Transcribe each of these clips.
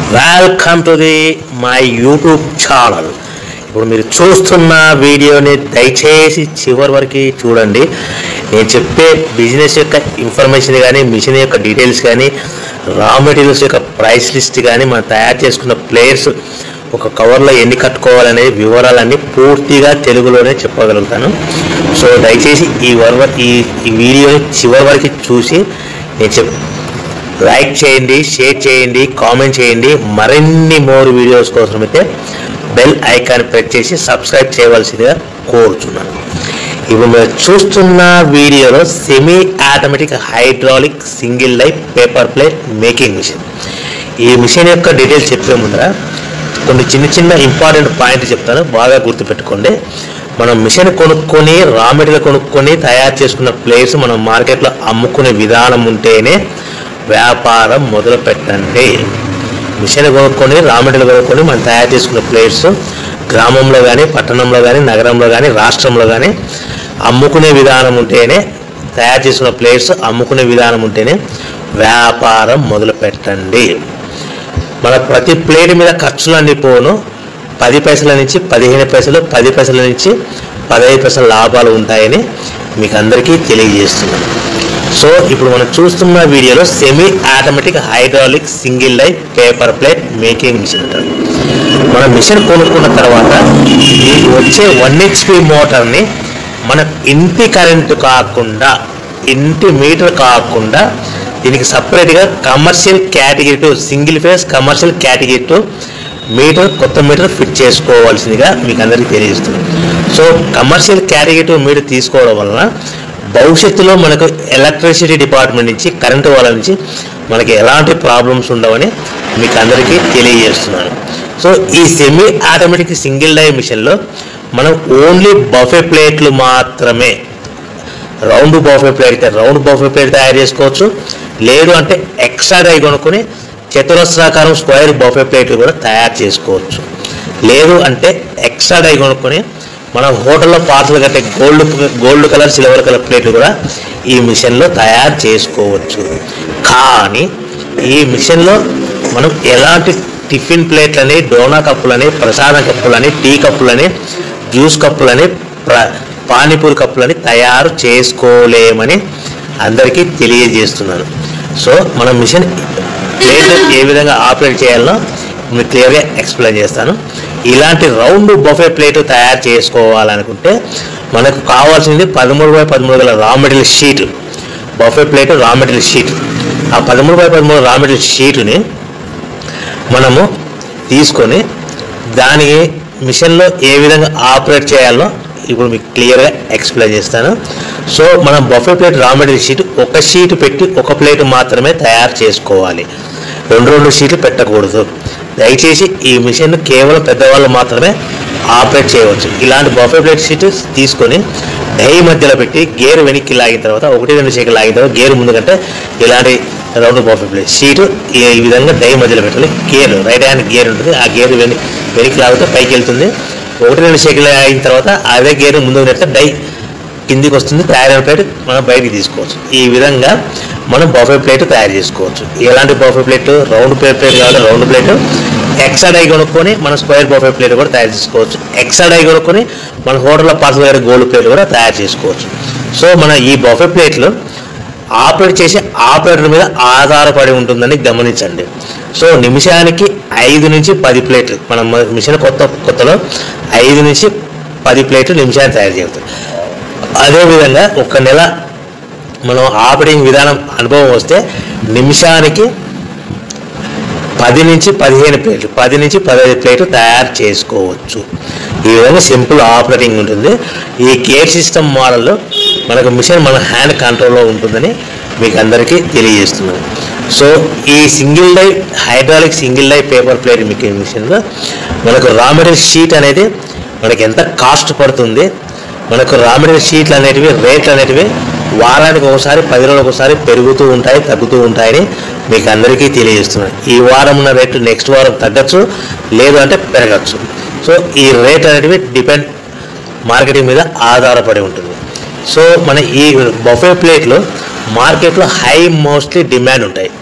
welcome to the my YouTube channel ఇప్పుడు మీరు చూస్తున్న వీడియోని దయచేసి చివరి వరకు చూడండి నేను చెప్పే బిజినెస్ యొక్క ఇన్ఫర్మేషన్ కానీ మిషన్ యొక్క డీటెయిల్స్ కానీ రా మెటీరియల్స్ యొక్క ప్రైస్ లిస్ట్ కానీ మనం తయారు చేసుకున్న ప్లేయర్స్ ఒక కవర్లో ఎన్ని కట్టుకోవాలనే వివరాలన్నీ పూర్తిగా తెలుగులోనే చెప్పగలుగుతాను సో దయచేసి ఈ వర్ ఈ ఈ వీడియోని చివరి వరకు చూసి నేను చెప్ లైక్ చేయండి షేర్ చేయండి కామెంట్ చేయండి మరిన్ని మోర్ వీడియోస్ కోసం అయితే బెల్ ఐకాన్ ప్రెస్ చేసి సబ్స్క్రైబ్ చేయవలసిందిగా కోరుచున్నాను ఇప్పుడు మీరు చూస్తున్న వీడియోలో semi automatic hydraulic single life paper plate making machine ఈ మిషన్ యొక్క డీటెయిల్స్ చెప్పే ముందర కొన్ని చిన్న చిన్న ఇంపార్టెంట్ పాయింట్ చెప్తాను బాగా గుర్తుపెట్టుకోండి మనం మిషన్ కొనుక్కొని రా మెటీరియల్ కొనుక్కొని తయారు చేసుకున్న ప్లేస్ మనం మార్కెట్లో అమ్ముకునే విధానం ఉంటేనే వ్యాపారం మొదలు పెట్టండి మిషన్ కొనుక్కొని రా మెటీరియల్ కొనుక్కొని మనం తయారు చేసుకున్న ప్లేట్స్ గ్రామంలో కానీ పట్టణంలో కానీ నగరంలో కానీ రాష్ట్రంలో కానీ అమ్ముకునే విధానం ఉంటేనే తయారు చేసుకున్న ప్లేట్స్ అమ్ముకునే విధానం ఉంటేనే వ్యాపారం మొదలు పెట్టండి మన ప్రతి ప్లేట్ మీద ఖర్చులన్నీ పోను పది పైసల నుంచి పదిహేను పైసలు పది పైసల నుంచి పదహైదు పైసల లాభాలు ఉంటాయని మీకు అందరికీ తెలియజేస్తున్నాను సో ఇప్పుడు మనం చూస్తున్న వీడియోలో semi automatic hydraulic single life paper plate making machine అంటారు మన మిషన్ కొనుక్కున్న తర్వాత ఈ వచ్చే వన్ హెచ్పి మోటార్ని మన ఇంటి కరెంటు కాకుండా ఇంటి మీటర్ కాకుండా దీనికి సపరేట్గా commercial category two single phase commercial category two meter కొత్త మీటర్ ఫిట్ చేసుకోవాల్సిందిగా మీకు అందరికీ తెలియజేస్తుంది so commercial category two meter తీసుకోవడం వలన భవిష్యత్తులో మనకు ఎలక్ట్రిసిటీ డిపార్ట్మెంట్ నుంచి కరెంటు వాళ్ళ నుంచి మనకి ఎలాంటి ప్రాబ్లమ్స్ ఉండవని మీకు అందరికీ తెలియజేస్తున్నాను సో ఈ సెమీ ఆటోమేటిక్ సింగిల్ డై మిషన్లో మనం ఓన్లీ బఫే ప్లేట్లు మాత్రమే రౌండ్ బఫే ప్లేట్ అయితే రౌండ్ బఫే ప్లేట్ తయారు చేసుకోవచ్చు లేదు అంటే ఎక్స్ట్రా డై కొనుక్కొని చతురస్రాకారం స్క్వేర్ బఫే ప్లేట్లు కూడా తయారు చేసుకోవచ్చు లేదు అంటే ఎక్స్ట్రా డై కొనుక్కొని మనం హోటల్లో పార్సల్ కట్టే gold gold colour silver colour ప్లేట్లు కూడా ఈ మిషన్లో తయారు చేసుకోవచ్చు కానీ ఈ మిషన్లో మనం ఎలాంటి టిఫిన్ ప్లేట్లని డోనా కప్పులని ప్రసాద కప్పులని టీ కప్పులని జ్యూస్ కప్పులని ప్ర పానీపూరి కప్పులని తయారు చేసుకోలేమని అందరికీ తెలియజేస్తున్నాను సో మన మిషన్ ప్లేట్ ఏ విధంగా ఆపరేట్ చేయాలో మీకు క్లియర్గా ఎక్స్ప్లెయిన్ చేస్తాను ఇలాంటి రౌండ్ బఫే ప్లేట్ తయారు చేసుకోవాలనుకుంటే మనకు కావాల్సింది పదమూడు బై పదమూడు గల raw material sheet buffet plate raw material sheet ఆ పదమూడు బై పదమూడు రా మెటీరియల్ షీటుని మనము తీసుకొని దాని మిషన్లో ఏ విధంగా ఆపరేట్ చేయాలో ఇప్పుడు మీకు క్లియర్గా ఎక్స్ప్లెయిన్ చేస్తాను సో మనం buffet plate raw material sheet ఒక షీట్ పెట్టి ఒక ప్లేట్ మాత్రమే తయారు చేసుకోవాలి రెండు రెండు షీట్లు పెట్టకూడదు దయచేసి ఈ మిషన్ కేవలం పెద్దవాళ్ళు మాత్రమే ఆపరేట్ చేయవచ్చు ఇలాంటి బఫే ప్లేట్ షీట్ తీసుకొని డై మధ్యలో పెట్టి గేర్ వెనక్కి లాగిన తర్వాత ఒకటి రెండు షేకులు లాగిన తర్వాత గేర్ ముందు కంటే ఇలాంటి రౌండ్ బఫే ప్లేట్ షీట్ ఈ ఈ విధంగా డై మధ్యలో పెట్టాలి గేర్ రైట్ హ్యాండ్ గేర్ ఉంటుంది ఆ గేర్ వెనక్కి వెనక్కి లాగితే పైకి వెళ్తుంది ఒకటి రెండు షేకులు అయిన తర్వాత అదే గేర్ ముందుకు నెడితే డై కిందికి వస్తుంది తయారైన ప్లేట్ మనం బయటికి తీసుకోవచ్చు ఈ విధంగా మనం బఫే ప్లేట్ తయారు చేసుకోవచ్చు ఎలాంటి buffet plate round plate plate కావాలి రౌండ్ ప్లేట్ ఎక్స్ట్రా డై కొనుక్కొని మనం స్క్వేర్ బఫే ప్లేట్ కూడా తయారు చేసుకోవచ్చు ఎక్స్ట్రా డై కొనుక్కొని మన హోటల్లో పార్సల్ గారి గోల్డ్ ప్లేట్ కూడా తయారు చేసుకోవచ్చు సో మన ఈ బఫే ప్లేట్లు ఆపరేట్ చేసే ఆపరేటర్ మీద ఆధారపడి ఉంటుందని గమనించండి సో నిమిషానికి ఐదు నుంచి పది ప్లేట్లు మనం మిషన్ కొత్త కొత్తలో ఐదు నుంచి పది ప్లేట్లు నిమిషానికి తయారు చేస్తాం అదేవిధంగా ఒక నెల మనం ఆపరేటింగ్ విధానం అనుభవం వస్తే నిమిషానికి పది నుంచి పదిహేను ప్లేట్లు పది నుంచి పదిహేను ప్లేట్లు తయారు చేసుకోవచ్చు ఈ విధంగా సింపుల్ ఆపరేటింగ్ ఉంటుంది ఈ గేర్ సిస్టమ్ మోడల్లో మనకు మిషన్ మన హ్యాండ్ కంట్రోల్లో ఉంటుందని మీకు అందరికీ తెలియజేస్తున్నాను సో ఈ single die hydraulic single die paper plate మీకు మిషన్లో మనకు రా మెటీరియల్ షీట్ అనేది మనకి ఎంత కాస్ట్ పడుతుంది మనకు రా మెటీరియల్ షీట్లు అనేటివి రేట్లు అనేటివి వారానికి ఒకసారి పది రోజులకు ఒకసారి పెరుగుతూ ఉంటాయి తగ్గుతూ ఉంటాయని మీకు అందరికీ తెలియజేస్తున్నాను ఈ వారం ఉన్న రేట్లు నెక్స్ట్ వారం తగ్గచ్చు లేదు అంటే పెరగచ్చు సో ఈ రేట్ అనేటివి డిపెండ్ మార్కెటింగ్ మీద ఆధారపడి ఉంటుంది సో మన ఈ బఫే ప్లేట్లు మార్కెట్లో హై మోస్ట్లీ డిమాండ్ ఉంటాయి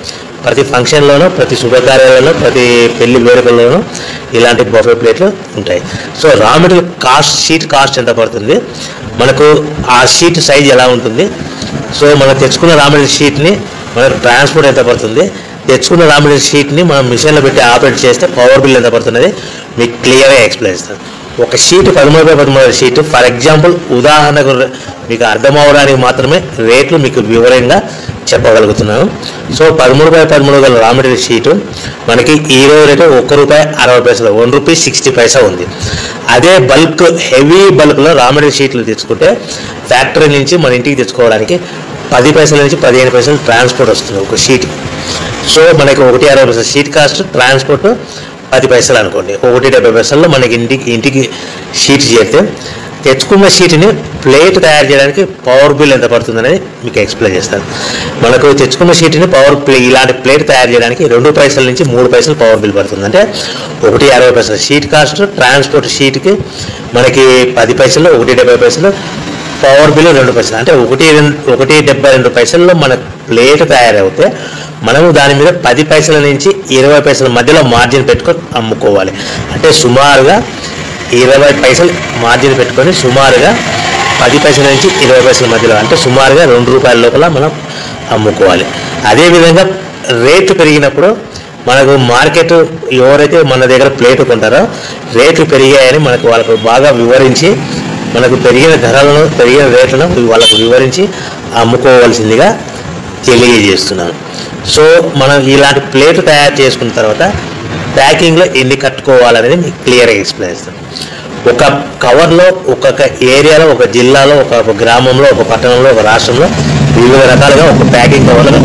ప్రతి ఫంక్షన్లోనూ ప్రతి శుభకార్యాలలో ప్రతి పెళ్లి వేడుకల్లోనూ ఇలాంటి బఫే ప్లేట్లు ఉంటాయి so raw material cost sheet cost ఎంత పడుతుంది మనకు ఆ షీట్ సైజ్ ఎలా ఉంటుంది సో మనం తెచ్చుకున్న రా మెటీరియల్ షీట్ని మనకు ట్రాన్స్పోర్ట్ ఎంత పడుతుంది తెచ్చుకున్న రా మెటీరియల్ షీట్ని మనం మిషన్లో పెట్టి ఆపరేట్ చేస్తే పవర్ బిల్ ఎంత పడుతున్నది మీకు క్లియర్గా ఎక్స్ప్లెయిన్ చేస్తాను ఒక షీట్ పదమూడు బై పదమూడు షీట్ ఫర్ ఎగ్జాంపుల్ ఉదాహరణకు మీకు అర్థం అవడానికి మాత్రమే రేట్లు మీకు వివరంగా చెప్పగలుగుతున్నాను సో పదమూడు బై పదమూడు గల రా మెటీరియల్ షీటు మనకి ఈ రోజు రేటు ఒక్క రూపాయి అరవై పైసలు వన్ రూపీ సిక్స్టీ పైసా ఉంది అదే బల్క్ హెవీ బల్క్లో రా మెటీరియల్ షీట్లు తెచ్చుకుంటే ఫ్యాక్టరీ నుంచి మన ఇంటికి తెచ్చుకోవడానికి పది పైసల నుంచి పదిహేను పైసలు ట్రాన్స్పోర్ట్ వస్తుంది ఒక షీట్ సో మనకి ఒకటి అరవై పైసలు షీట్ కాస్ట్ ట్రాన్స్పోర్ట్ పది పైసలు అనుకోండి ఒకటి డెబ్బై పైసల్లో మనకి ఇంటికి ఇంటికి షీట్ చేస్తే తెచ్చుకున్న షీట్ని ప్లేట్ తయారు చేయడానికి పవర్ బిల్ ఎంత పడుతుంది అనేది మీకు ఎక్స్ప్లెయిన్ చేస్తాను మనకు తెచ్చుకున్న షీట్ని పవర్ ప్లే ఇలాంటి ప్లేట్ తయారు చేయడానికి రెండు పైసల నుంచి మూడు పైసలు పవర్ బిల్ పడుతుంది అంటే ఒకటి అరవై పైసలు షీట్ కాస్ట్ ట్రాన్స్పోర్ట్ షీట్కి మనకి పది పైసలు ఒకటి డెబ్బై పైసలు పవర్ బిల్ రెండు పైసలు అంటే ఒకటి రెండు ఒకటి డెబ్బై రెండు పైసల్లో మన ప్లేట్ తయారవుతే మనము దాని మీద పది పైసల నుంచి ఇరవై పైసల మధ్యలో మార్జిన్ పెట్టుకొని అమ్ముకోవాలి అంటే సుమారుగా ఇరవై పైసలు మార్జిన్ పెట్టుకొని సుమారుగా పది పైసల నుంచి ఇరవై పైసల మధ్యలో అంటే సుమారుగా రెండు రూపాయల లోపల మనం అమ్ముకోవాలి అదేవిధంగా రేటు పెరిగినప్పుడు మనకు మార్కెట్ ఎవరైతే మన దగ్గర ప్లేట్ కొంటారో రేట్లు పెరిగాయని మనకు వాళ్ళకు బాగా వివరించి మనకు పెరిగిన ధరలను పెరిగిన రేట్లను వాళ్ళకు వివరించి అమ్ముకోవాల్సిందిగా తెలియజేస్తున్నాను సో మనం ఇలాంటి ప్లేట్ తయారు చేసుకున్న తర్వాత ప్యాకింగ్లో ఎన్ని కట్టుకోవాలనేది మీకు క్లియర్గా ఎక్స్ప్లెయిన్ చేస్తాను ఒక కవర్లో ఒక్కొక్క ఏరియాలో ఒక జిల్లాలో ఒక ఒక గ్రామంలో ఒక పట్టణంలో ఒక రాష్ట్రంలో వివిధ రకాలుగా ఒక ప్యాకింగ్ కవర్లు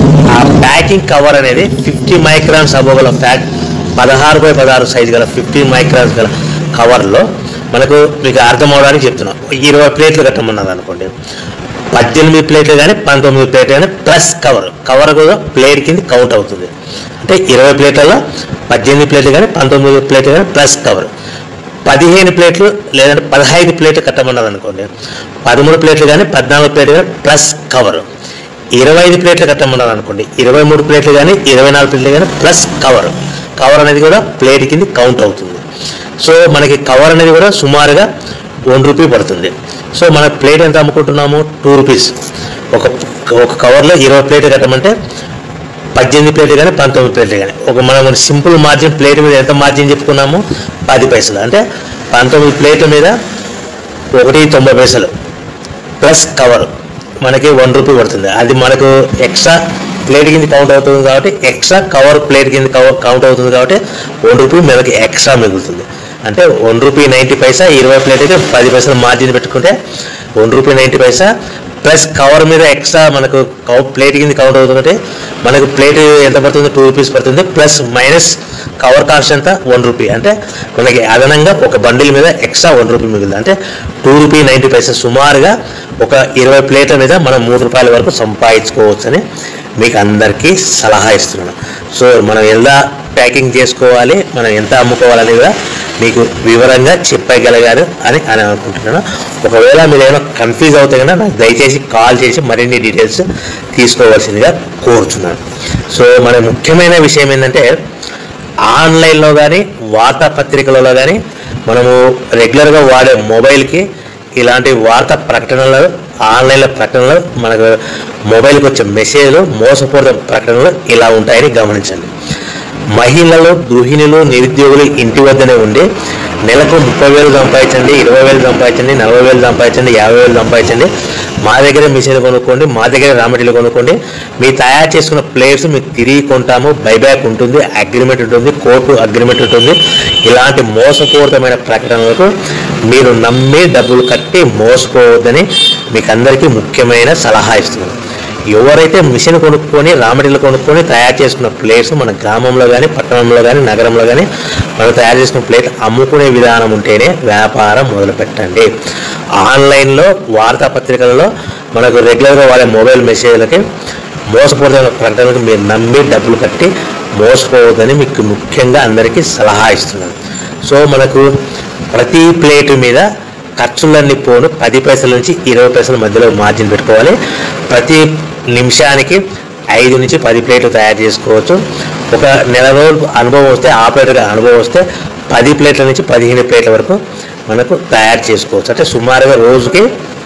ఆ ప్యాకింగ్ కవర్ అనేది ఫిఫ్టీ మైక్రాన్స్ అవ్వగల ఫ్యాక్ పదహారు బై పదహారు సైజు గల ఫిఫ్టీ మైక్రాన్స్ గల కవర్లో మనకు మీకు అర్థం అవడానికి చెప్తున్నాం ఇరవై ప్లేట్లు కట్టమన్నది అనుకోండి పద్దెనిమిది ప్లేట్లు కానీ పంతొమ్మిది ప్లేట్లు కానీ ప్లస్ కవర్ కవర్ కూడా ప్లేట్ కింద కౌంట్ అవుతుంది అంటే ఇరవై ప్లేట్లలో పద్దెనిమిది ప్లేట్లు కానీ పంతొమ్మిది ప్లేట్లు కానీ ప్లస్ కవర్ పదిహేను ప్లేట్లు లేదంటే పదహైదు ప్లేట్లు కట్టమన్నది అనుకోండి పదమూడు ప్లేట్లు కానీ పద్నాలుగు ప్లేట్లు కానీ ప్లస్ కవర్ ఇరవై ఐదు ప్లేట్లు కట్టమన్నది అనుకోండి ఇరవై మూడు ప్లేట్లు కానీ ఇరవై నాలుగు ప్లేట్లు కానీ ప్లస్ కవర్ కవర్ అనేది కూడా ప్లేట్ కింద కౌంట్ అవుతుంది సో మనకి కవర్ అనేది కూడా సుమారుగా వన్ రూపీ పడుతుంది సో మన ప్లేట్ ఎంత అమ్ముకుంటున్నాము టూ రూపీస్ ఒక ఒక కవర్లో ఇరవై ప్లేట్లు కట్టమంటే పద్దెనిమిది ప్లేట్లు కానీ పంతొమ్మిది ప్లేట్లు కానీ ఒక మనం సింపుల్ మార్జిన్ ప్లేట్ మీద ఎంత మార్జిన్ చెప్పుకున్నాము పది పైసలు అంటే పంతొమ్మిది ప్లేట్ల మీద ఒకటి తొంభై పైసలు ప్లస్ కవర్ మనకి వన్ రూపీ పడుతుంది అది మనకు ఎక్స్ట్రా ప్లేట్ కింద కౌంట్ అవుతుంది కాబట్టి ఎక్స్ట్రా కవర్ ప్లేట్ కింద కవర్ కౌంట్ అవుతుంది కాబట్టి వన్ రూపీ మనకి ఎక్స్ట్రా మిగులుతుంది అంటే వన్ రూపీ నైంటీ పైసా ఇరవై ప్లేట్ అయితే పది పైసలు మార్జిన్ పెట్టుకుంటే one rupee ninety paisa plus cover మీద ఎక్స్ట్రా మనకు కౌ ప్లేట్ కింద కౌంట్ అవుతుందంటే మనకు ప్లేట్ ఎంత పడుతుంది టూ రూపీస్ పడుతుంది ప్లస్ మైనస్ కవర్ కాస్ట్ ఎంత వన్ రూపీ అంటే మనకి అదనంగా ఒక బండిల్ మీద ఎక్స్ట్రా వన్ రూపీ మిగులుతుంది అంటే టూ రూపీ నైంటీ పైసా సుమారుగా ఒక ఇరవై ప్లేట్ల మీద మనం మూడు రూపాయల వరకు సంపాదించుకోవచ్చని మీకు అందరికీ సలహా ఇస్తున్నాను సో మనం ఎలా ప్యాకింగ్ చేసుకోవాలి మనం ఎంత అమ్ముకోవాలని కూడా మీకు వివరంగా చెప్పగలిగారు అని అని అనుకుంటున్నాను ఒకవేళ మీరు ఏమైనా కన్ఫ్యూజ్ అవుతే కనుక నాకు దయచేసి కాల్ చేసి మరిన్ని డీటెయిల్స్ తీసుకోవాల్సిందిగా కోరుచున్నాను సో మన ముఖ్యమైన విషయం ఏంటంటే ఆన్లైన్లో కానీ వార్తాపత్రికలలో కానీ మనము రెగ్యులర్గా వాడే మొబైల్కి ఇలాంటి వార్తా ప్రకటనలు ఆన్లైన్లో ప్రకటనలు మనకు మొబైల్కి వచ్చే మెసేజ్లు మోసపూరిత ప్రకటనలు ఇలా ఉంటాయని గమనించండి మహిళలు గృహిణులు నిరుద్యోగులు ఇంటి వద్దనే ఉండి నెలకు ముప్పై వేలు సంపాదించండి ఇరవై వేలు సంపాదించండి నలభై వేలు సంపాదించండి యాభై వేలు సంపాదించండి మా దగ్గర మిషన్ కొనుక్కోండి మా దగ్గర రా మెటీరియల్ కొనుక్కోండి మీ తయారు చేసుకున్న ప్లేట్స్ మీకు తిరిగి కొంటాము బైబ్యాక్ ఉంటుంది అగ్రిమెంట్ ఉంటుంది కోర్టు అగ్రిమెంట్ ఉంటుంది ఇలాంటి మోసపూరితమైన ప్రకటనలకు మీరు నమ్మి డబ్బులు కట్టి మోసపోవద్దని మీకు అందరికీ ముఖ్యమైన సలహా ఇస్తున్నాను ఎవరైతే మిషన్ కొనుక్కొని రామడిలు కొనుక్కొని తయారు చేసుకున్న ప్లేట్స్ మన గ్రామంలో కానీ పట్టణంలో కానీ నగరంలో కానీ మనం తయారు చేసుకున్న ప్లేట్ అమ్ముకునే విధానం ఉంటేనే వ్యాపారం మొదలు పెట్టండి ఆన్లైన్లో వార్తాపత్రికలలో మనకు రెగ్యులర్గా వాడే మొబైల్ మెసేజ్లకి మోసపూరితమైన ప్రకటనలకు మీరు నమ్మి డబ్బులు కట్టి మోసపోవద్దని మీకు ముఖ్యంగా అందరికీ సలహా ఇస్తున్నాను సో మనకు ప్రతి ప్లేట్ మీద ఖర్చులన్నీ పోను పది పైసల నుంచి ఇరవై పైసల మధ్యలో మార్జిన్ పెట్టుకోవాలి ప్రతి నిమిషానికి ఐదు నుంచి పది ప్లేట్లు తయారు చేసుకోవచ్చు ఒక నెల రోజులు అనుభవం వస్తే ఆపరేటర్గా అనుభవం వస్తే పది ప్లేట్ల నుంచి పదిహేను ప్లేట్ల వరకు మనకు తయారు చేసుకోవచ్చు అంటే సుమారుగా రోజుకి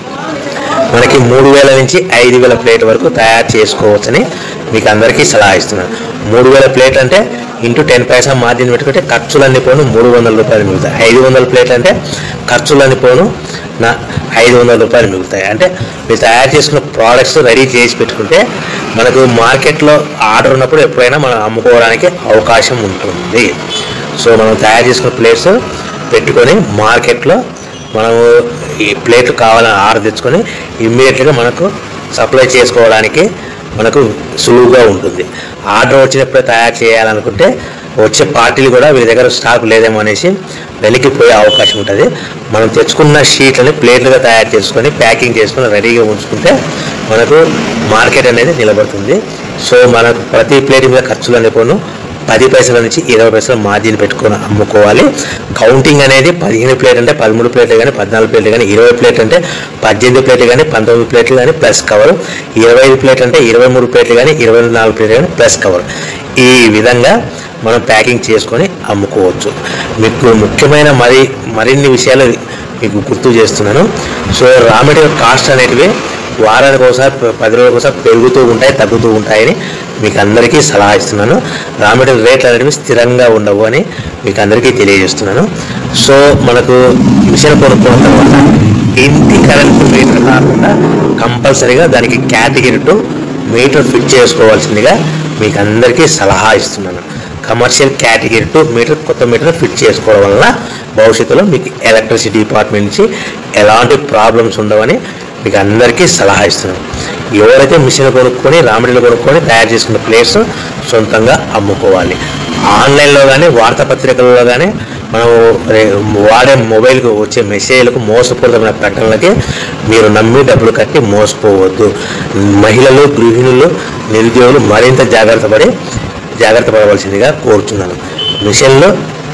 మనకి మూడు వేల నుంచి ఐదు వేల ప్లేట్ వరకు తయారు చేసుకోవచ్చని మీకు అందరికీ సలహా ఇస్తున్నాను మూడు వేల ప్లేట్ అంటే ఇంటూ టెన్ పైసా మార్జిన్ పెట్టుకుంటే ఖర్చులన్నీ పోను మూడు వందల రూపాయలు మిగులుతాయి ఐదు వందల ప్లేట్ అంటే ఖర్చులన్నీ పోను నా ఐదు వందల రూపాయలు మిగులుతాయి అంటే మీరు తయారు చేసుకున్న ప్రోడక్ట్స్ రెడీ చేసి పెట్టుకుంటే మనకు మార్కెట్లో ఆర్డర్ ఉన్నప్పుడు ఎప్పుడైనా మనం అమ్ముకోవడానికి అవకాశం ఉంటుంది సో మనం తయారు చేసుకున్న ప్లేట్స్ పెట్టుకొని మార్కెట్లో మనము ఈ ప్లేట్ కావాలని ఆర్డర్ తెచ్చుకొని ఇమ్మీడియట్గా మనకు సప్లై చేసుకోవడానికి మనకు సులువుగా ఉంటుంది ఆర్డర్ వచ్చినప్పుడే తయారు చేయాలనుకుంటే వచ్చే పార్టీలు కూడా వీరి దగ్గర స్టాక్ లేదేమో అనేసి వెలికిపోయే అవకాశం ఉంటుంది మనం తెచ్చుకున్న షీట్లని ప్లేట్లుగా తయారు చేసుకొని ప్యాకింగ్ చేసుకొని రెడీగా ఉంచుకుంటే మనకు మార్కెట్ అనేది నిలబడుతుంది సో మనకు ప్రతి ప్లేట్ మీద ఖర్చులు అనేపోను పది పైసల నుంచి ఇరవై పైసల మార్జిన్ పెట్టుకొని అమ్ముకోవాలి కౌంటింగ్ అనేది పదిహేను ప్లేట్ అంటే పదమూడు ప్లేట్లు కానీ పద్నాలుగు ప్లేట్లు కానీ ఇరవై ప్లేట్ అంటే పద్దెనిమిది ప్లేట్లు కానీ పంతొమ్మిది ప్లేట్లు కానీ ప్లస్ కవర్ ఇరవై ఐదు ప్లేట్లు అంటే ఇరవై మూడు ప్లేట్లు కానీ ఇరవై నాలుగు ప్లేట్లు కానీ ప్లస్ కవర్ ఈ విధంగా మనం ప్యాకింగ్ చేసుకొని అమ్ముకోవచ్చు మీకు ముఖ్యమైన మరి మరిన్ని విషయాలు మీకు గుర్తు చేస్తున్నాను సో రా మెటీరియల్ కాస్ట్ అనేటివి వారానికి ఒకసారి ప- పది రోజులకు ఒకసారి పెరుగుతూ ఉంటాయి తగ్గుతూ ఉంటాయని మీకు అందరికీ సలహా ఇస్తున్నాను రా మెటీరియల్ రేట్లు అనేవి స్థిరంగా ఉండవు అని మీకు అందరికీ తెలియజేస్తున్నాను సో మనకు మిషన్ కొనుక్కున్న తర్వాత ఇంటి కరెంట్ మీటర్ కాకుండా కంపల్సరీగా దానికి కేటగిరీ టు మీటర్ ఫిట్ చేసుకోవాల్సిందిగా మీకు అందరికీ సలహా ఇస్తున్నాను కమర్షియల్ కేటగిరీ టు మీటర్ కొత్త మీటర్ ఫిట్ చేసుకోవడం వలన భవిష్యత్తులో మీకు ఎలక్ట్రిసిటీ డిపార్ట్మెంట్ నుంచి ఎలాంటి ప్రాబ్లమ్స్ ఉండవని మీకు అందరికీ సలహా ఇస్తున్నాను ఎవరైతే మిషన్ కొనుక్కొని రామిడీలు కొనుక్కొని తయారు చేసుకున్న ప్లేట్స్ సొంతంగా అమ్ముకోవాలి ఆన్లైన్లో కానీ వార్తాపత్రికల్లో కానీ మనం రే- వాడే మొబైల్కి వచ్చే మెసేజ్లకు మోసపూరితమైన ప్రకటనలకి మీరు నమ్మి డబ్బులు కట్టి మోసపోవద్దు మహిళలు గృహిణులు నిరుద్యోగులు మరింత జాగ్రత్త పడి జాగ్రత్త పడవలసిందిగా కోరుతున్నాను మిషన్లో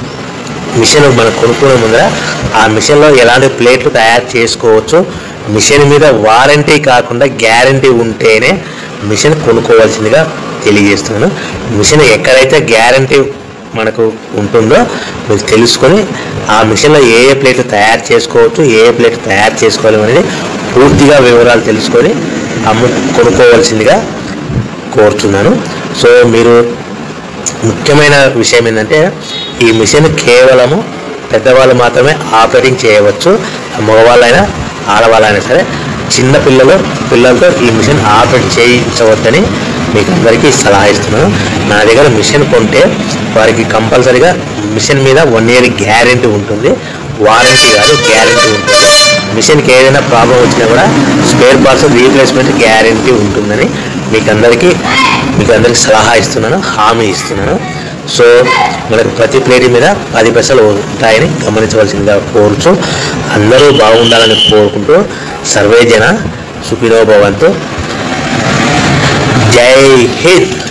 మిషన్ మనం కొనుక్కునే ముందర ఆ మిషన్లో ఎలాంటి ప్లేట్లు తయారు చేసుకోవచ్చు మిషన్ మీద వారంటీ కాకుండా గ్యారంటీ ఉంటేనే మిషన్ కొనుక్కోవాల్సిందిగా తెలియజేస్తున్నాను మిషన్ ఎక్కడైతే గ్యారంటీ మనకు ఉంటుందో మీరు తెలుసుకొని ఆ మిషన్లో ఏ ఏ ప్లేట్లు తయారు చేసుకోవచ్చు ఏ ఏ ప్లేట్లు తయారు చేసుకోవాలి అనేది పూర్తిగా వివరాలు తెలుసుకొని అమ్ము కొనుక్కోవాల్సిందిగా కోరుతున్నాను సో మీరు ముఖ్యమైన విషయం ఏంటంటే ఈ మిషన్ కేవలము పెద్దవాళ్ళు మాత్రమే ఆపరేటింగ్ చేయవచ్చు మగవాళ్ళైనా ఆడవాళ్ళైనా సరే చిన్న పిల్లలు పిల్లలతో ఈ మిషన్ ఆపరేట్ చేయించవద్దని మీకు అందరికీ సలహా ఇస్తున్నాను నా దగ్గర మిషన్ కొంటే వారికి కంపల్సరీగా మిషన్ మీద వన్ ఇయర్ గ్యారెంటీ ఉంటుంది వారంటీ కాదు గ్యారెంటీ ఉంటుంది మిషన్కి ఏదైనా ప్రాబ్లం వచ్చినా కూడా స్పేర్ పార్ట్స్ రీప్లేస్మెంట్ గ్యారెంటీ ఉంటుందని మీకు అందరికీ మీకు అందరికీ సలహా ఇస్తున్నాను హామీ ఇస్తున్నాను సో మనకు ప్రతి ప్లేట్ మీద పది పైసలు ఉంటాయని గమనించవలసిందిగా కోరుచు అందరూ బాగుండాలని కోరుకుంటూ సర్వే జన సుఖినో భవంతు జై హింద్